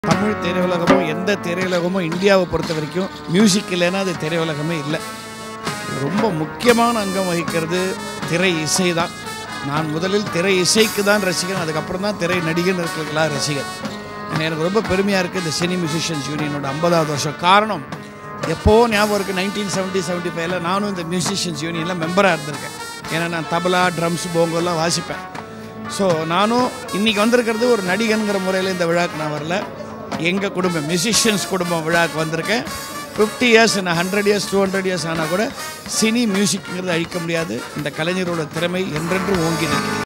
தமிழ் திரையுலகமும் எந்த திரையுலகமும் இந்தியாவை பொறுத்த வரைக்கும் மியூசிக் இல்லைன்னா அது திரையுலகமே இல்லை ரொம்ப முக்கியமான அங்கம் வகிக்கிறது திரை இசை தான் நான் முதலில் திரை இசைக்கு தான் ரசிகன் அதுக்கப்புறம் தான் திரை நடிகன் இருக்கிறதுக்கெல்லாம் ரசிகன் ஏன்னா எனக்கு ரொம்ப பெருமையாக இருக்குது இந்த சினி மியூசிஷியன்ஸ் யூனியனோட ஐம்பதாவது வருஷம் காரணம் எப்போ ஞாபகம் இருக்குது நைன்டீன் செவன்ட்டி செவன்ட்டி ஃபைவ்ல நானும் இந்த மியூசிஷியன்ஸ் யூனியனில் மெம்பராக இருந்திருக்கேன் ஏன்னா நான் தபலா ட்ரம்ஸ் போங்கெல்லாம் வாசிப்பேன் ஸோ நானும் இன்னைக்கு வந்திருக்கிறது ஒரு நடிகன்கிற முறையில் இந்த விழாக்கு நான் வரல எங்கள் குடும்பம் மியூசிஷியன்ஸ் குடும்பம் விழாக்கு வந்திருக்கேன் ஃபிஃப்டி இயர்ஸ் நான் hundred years two hundred years ஆனால் கூட சினி மியூசிக்ங்கிறது அழிக்க முடியாது இந்த கலைஞரோட திறமை என்றென்றும் ஓங்கி நிற்கிறது